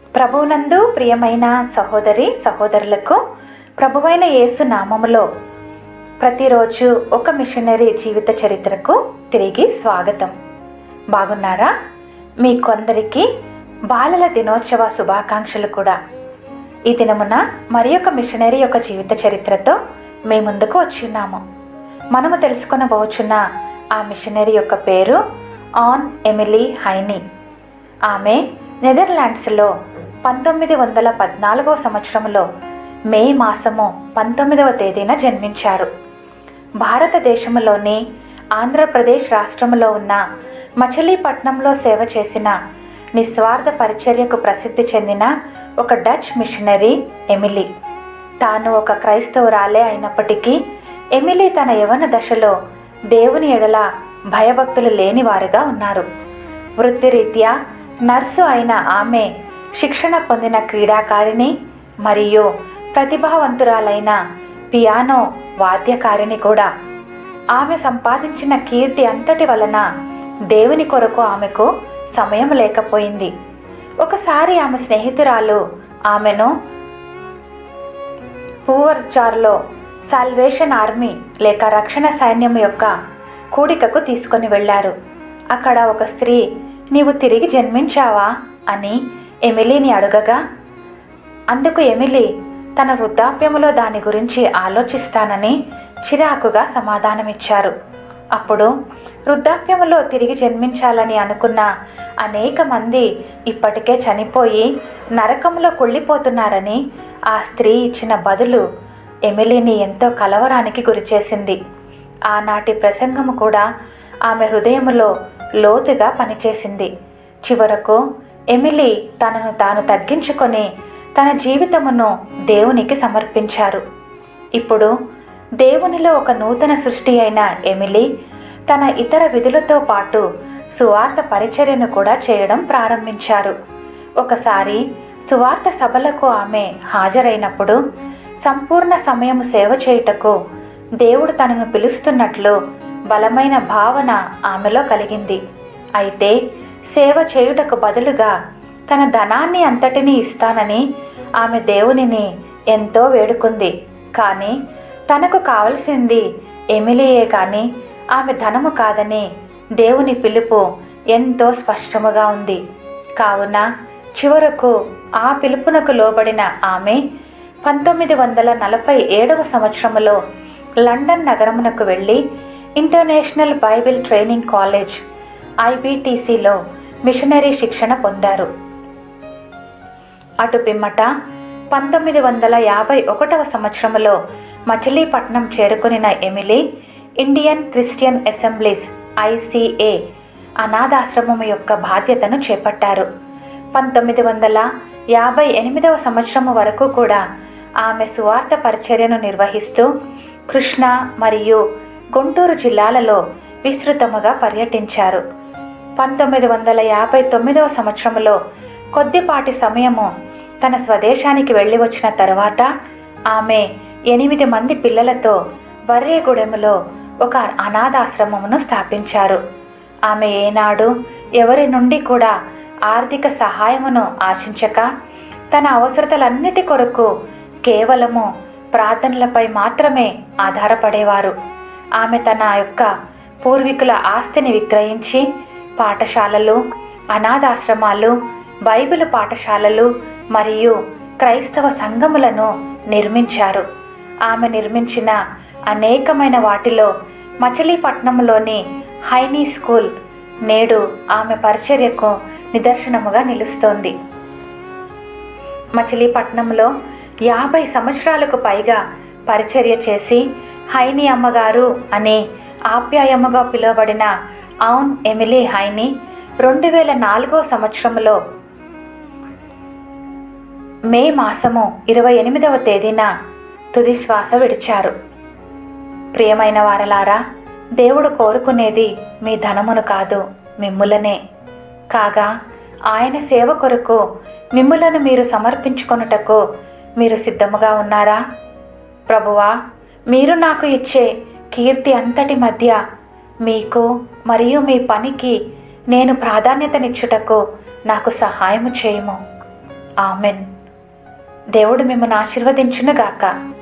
ప్రభువునందు ప్రియమైన సహోదరి సహోదరులకు ప్రభువైన యేసు నామములో ప్రతిరోజు ఒక మిషనరీ జీవిత చరిత్రకు తిరిగి స్వాగతం బాగున్నారా మీ కొందరికి బాలల దినోత్సవ శుభాకాంక్షలు కూడా ఈ దినమున మరి ఒక మిషనరీ యొక్క జీవిత చరిత్రతో మీ ముందుకు వచ్చి ఉన్నాము మనము తెలుసుకొనబోచున్న ఆ మిషనరీ యొక్క పేరు ఆన్ ఎమిలీ హైనీ ఆమె నెదర్లాండ్స్లో పంతొమ్మిది వందల పద్నాలుగవ సంవత్సరంలో మే మాసము పంతొమ్మిదవ తేదీన జన్మించారు భారతదేశంలోని ఆంధ్రప్రదేశ్ రాష్ట్రంలో ఉన్న మచిలీపట్నంలో సేవ చేసిన నిస్వార్థ పరిచర్యకు ప్రసిద్ధి చెందిన ఒక డచ్ మిషనరీ ఎమిలీ తాను ఒక క్రైస్తవురాలే అయినప్పటికీ ఎమిలీ తన యవన దశలో దేవుని ఎడల భయభక్తులు లేనివారుగా ఉన్నారు వృత్తిరీత్యా నర్సు అయిన ఆమె శిక్షణ పొందిన క్రీడాకారిణి మరియు ప్రతిభావంతురాలైన పియానో వాద్యకారిణి కూడా ఆమె సంపాదించిన కీర్తి అంతటి వలన దేవుని కొరకు ఆమెకు సమయం లేకపోయింది ఒకసారి ఆమె స్నేహితురాలు ఆమెను పూవర్చార్లో సాల్వేషన్ ఆర్మీ లేక రక్షణ సైన్యం యొక్క కూడికకు తీసుకొని వెళ్ళారు అక్కడ ఒక స్త్రీ నీవు తిరిగి జన్మించావా అని ఎమిలీని అడగగా అందుకు ఎమిలీ తన వృద్ధాప్యములో దాని గురించి ఆలోచిస్తానని చిరాకుగా సమాధానమిచ్చారు అప్పుడు వృద్ధాప్యములో తిరిగి జన్మించాలని అనుకున్న అనేక మంది ఇప్పటికే చనిపోయి నరకంలో కుళ్ళిపోతున్నారని ఆ స్త్రీ ఇచ్చిన బదులు ఎమిలీని ఎంతో కలవరానికి గురిచేసింది ఆనాటి ప్రసంగము కూడా ఆమె హృదయములో లోతుగా పనిచేసింది చివరకు ఎమిలీ తనను తాను తగ్గించుకొని తన జీవితమును దేవునికి సమర్పించారు ఇప్పుడు దేవునిలో ఒక నూతన సృష్టి అయిన ఎమిలీ తన ఇతర విధులతో పాటు సువార్త పరిచర్యను కూడా చేయడం ప్రారంభించారు ఒకసారి సువార్త సభలకు ఆమె హాజరైనప్పుడు సంపూర్ణ సమయం సేవ చేయుటకు దేవుడు తనను పిలుస్తున్నట్లు బలమైన భావన ఆమెలో కలిగింది అయితే సేవ చేయుటకు బదులుగా తన ధనాన్ని అంతటినీ ఇస్తానని ఆమె దేవునిని ఎంతో వేడుకుంది కానీ తనకు కావలసింది ఎమిలియే కానీ ఆమె ధనము కాదని దేవుని పిలుపు ఎంతో స్పష్టముగా ఉంది కావున చివరకు ఆ పిలుపునకు లోబడిన ఆమె పంతొమ్మిది వందల నలభై ఏడవ సంవత్సరములో లండన్ నగరమునకు వెళ్ళి ఇంటర్నేషనల్ బైబిల్ ట్రైనింగ్ కాలేజ్ ఐబిటిసిలో మిషనరీ శిక్షణ పొందారు అటు పిమ్మట పంతొమ్మిది వందల యాభై ఒకటవ సంవత్సరంలో మచిలీపట్నం చేరుకునిన Emily Indian Christian assemblies ICA అనాథాశ్రమం యొక్క బాధ్యతను చేపట్టారు పంతొమ్మిది వందల యాభై ఎనిమిదవ సంవత్సరం వరకు కూడా ఆమె సువార్త పరిచర్యను నిర్వహిస్తూ కృష్ణా మరియు గుంటూరు జిల్లాలలో విస్తృతముగా పర్యటించారు పంతొమ్మిది వందల యాభై తొమ్మిదవ సంవత్సరంలో కొద్దిపాటి సమయము తన స్వదేశానికి వెళ్ళి వచ్చిన తర్వాత ఆమె ఎనిమిది మంది పిల్లలతో బర్రేగూడెములో ఒక అనాథాశ్రమమును స్థాపించారు ఆమె ఏనాడు ఎవరి నుండి కూడా ఆర్థిక సహాయమును ఆశించక తన అవసరతలన్నిటి కొరకు కేవలము ప్రార్థనలపై మాత్రమే ఆధారపడేవారు ఆమె తన యొక్క పూర్వీకుల ఆస్తిని విక్రయించి పాఠశాలలు అనాథాశ్రమాలు బైబిల్ పాఠశాలలు మరియు క్రైస్తవ సంఘములను నిర్మించారు ఆమె నిర్మించిన అనేకమైన వాటిలో మచిలీపట్నంలోని హైనీ స్కూల్ నేడు ఆమె పరిచర్యకు నిదర్శనముగా నిలుస్తోంది మచిలీపట్నంలో యాభై సంవత్సరాలకు పైగా పరిచర్య చేసి హైని అమ్మగారు అనే ఆప్యాయముగా పిలువబడిన ఔన్ ఎమిలీ హైని రెండు వేల నాలుగో సంవత్సరంలో మే మాసము ఇరవై ఎనిమిదవ తేదీన తుది శ్వాస విడిచారు ప్రియమైన వారలారా దేవుడు కోరుకునేది మీ ధనమును కాదు మిమ్ములనే కాగా ఆయన సేవ కొరకు మిమ్ములను మీరు సమర్పించుకొనుటకు మీరు సిద్ధముగా ఉన్నారా ప్రభువా మీరు నాకు ఇచ్చే కీర్తి అంతటి మధ్య మీకు మరియు మీ పనికి నేను ప్రాధాన్యతనిచ్చుటకు నాకు సహాయము చేయము ఆమెన్ దేవుడు మిమ్మల్ని ఆశీర్వదించునుగాక